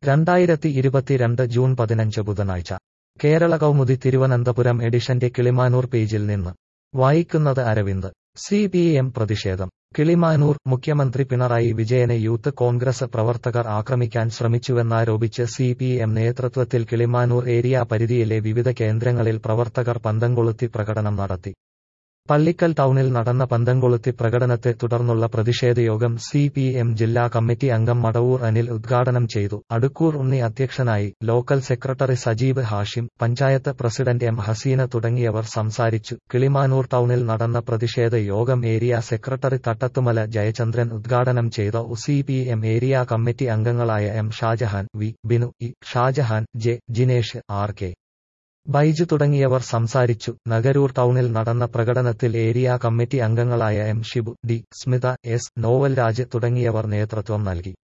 രണ്ടായിരത്തി ഇരുപത്തിരണ്ട് ജൂൺ പതിനഞ്ച് ബുധനാഴ്ച കേരള കൗമുദി തിരുവനന്തപുരം എഡിഷന്റെ കിളിമാനൂർ പേജിൽ നിന്ന് വായിക്കുന്നത് അരവിന്ദ് സി പി എം പ്രതിഷേധം കിളിമാനൂർ മുഖ്യമന്ത്രി പിണറായി വിജയനെ യൂത്ത് കോൺഗ്രസ് പ്രവർത്തകർ ആക്രമിക്കാൻ ശ്രമിച്ചുവെന്നാരോപിച്ച് സി പി എം നേതൃത്വത്തിൽ കിളിമാനൂർ ഏരിയ പരിധിയിലെ വിവിധ കേന്ദ്രങ്ങളിൽ പ്രവർത്തകർ പന്തംകൊളുത്തി പ്രകടനം നടത്തി പള്ളിക്കൽ ടൗണിൽ നടന്ന പന്തംകൊളുത്തി പ്രകടനത്തെ തുടർന്നുള്ള പ്രതിഷേധയോഗം സി പി എം ജില്ലാ കമ്മിറ്റി അംഗം മടവൂർ അനിൽ ഉദ്ഘാടനം ചെയ്തു അടുക്കൂർ ഉണ്ണി അധ്യക്ഷനായി local secretary Sajeeb Hashim panchayat president M Haseena തുടങ്ങിയവർ സംസാരിച്ചു കിളിമാനൂർ ടൗണിൽ നടന്ന പ്രതിഷേധ യോഗം ഏരിയ സെക്രട്ടറി തട്ടത്തുമല ജയചന്ദ്രൻ ഉദ്ഘാടനം ചെയ്ത C P M area committee അംഗങ്ങളായ M Shajahan V Binu E Shajahan J Jinesh R K Baiju തുടങ്ങിയവർ സംസാരിച്ചു നഗരൂർ ടൗണിൽ നടന്ന പ്രകടനത്തിൽ ഏരിയ കമ്മിറ്റി അംഗങ്ങളായ M Shibu D Smitha S Novel Raj തുടങ്ങിയവർ നേതൃത്വം നൽകി